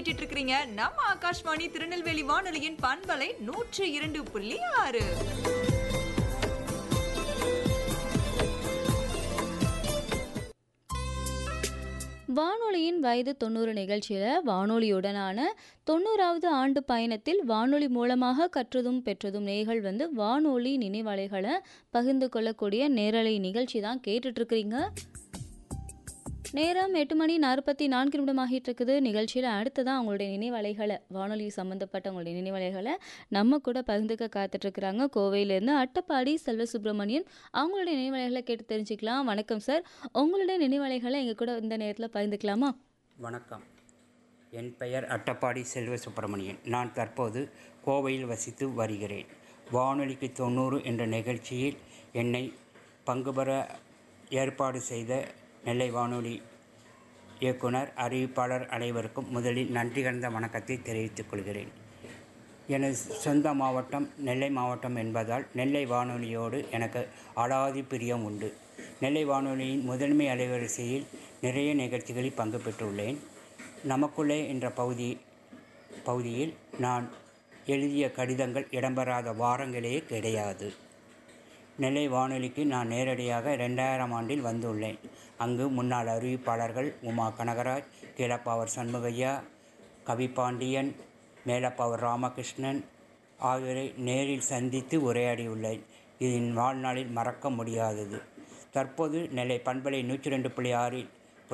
கேட்டுட்டு இருக்கிறீங்க நம்ம ஆகாஷ்வாணி திருநெல்வேலி வானொலியின் பண்பலை நூற்றி இரண்டு புள்ளி ஆறு வானொலியின் வயது தொண்ணூறு நிகழ்ச்சியில் வானொலியுடனான தொண்ணூறாவது ஆண்டு பயணத்தில் வானொலி மூலமாக கற்றதும் பெற்றதும் நேர்கள் வந்து வானொலி நினைவலைகளை பகிர்ந்து கொள்ளக்கூடிய நேரலை நிகழ்ச்சி தான் கேட்டுட்ருக்கிறீங்க நேரம் எட்டு மணி நாற்பத்தி நான்கு நிமிடம் ஆகிட்டு இருக்குது நிகழ்ச்சியில் அடுத்ததான் அவங்களுடைய நினைவலைகளை வானொலி சம்மந்தப்பட்ட அவங்களுடைய நினைவலைகளை நம்ம கூட பகிர்ந்துக்க காத்துட்ருக்குறாங்க கோவையிலேருந்து அட்டப்பாடி செல்வ சுப்பிரமணியன் அவங்களுடைய நினைவலைகளை கேட்டு தெரிஞ்சுக்கலாம் வணக்கம் சார் உங்களுடைய நினைவலைகளை எங்கள் கூட இந்த நேரத்தில் பகிர்ந்துக்கலாமா வணக்கம் என் பெயர் அட்டப்பாடி செல்வ சுப்பிரமணியன் நான் தற்போது கோவையில் வசித்து வருகிறேன் வானொலிக்கு தொண்ணூறு என்ற நிகழ்ச்சியில் என்னை பங்கு பெற ஏற்பாடு செய்த நெல்லை வானொலி இயக்குனர் அறிவிப்பாளர் அனைவருக்கும் முதலில் நன்றி கலந்த வணக்கத்தை தெரிவித்துக் கொள்கிறேன் எனது சொந்த மாவட்டம் நெல்லை மாவட்டம் என்பதால் நெல்லை வானொலியோடு எனக்கு அலாதி பிரியம் உண்டு நெல்லை வானொலியின் முதன்மை அலைவரிசையில் நிறைய நிகழ்ச்சிகளில் பங்கு பெற்றுள்ளேன் நமக்குள்ளே என்ற பகுதி பகுதியில் நான் எழுதிய கடிதங்கள் இடம்பெறாத வாரங்களே கிடையாது நெல்லை வானொலிக்கு நான் நேரடியாக ரெண்டாயிரம் ஆண்டில் வந்துள்ளேன் அங்கு முன்னாள் அறிவிப்பாளர்கள் உமா கனகராஜ் கீழப்பாவர் சண்முகையா கவிபாண்டியன் மேலப்பாவர் ராமகிருஷ்ணன் ஆகியோரை நேரில் சந்தித்து உரையாடியுள்ளேன் இது என் வாழ்நாளில் மறக்க முடியாதது தற்போது நெல்லை பண்பலை நூற்றி ரெண்டு புள்ளி ஆறில்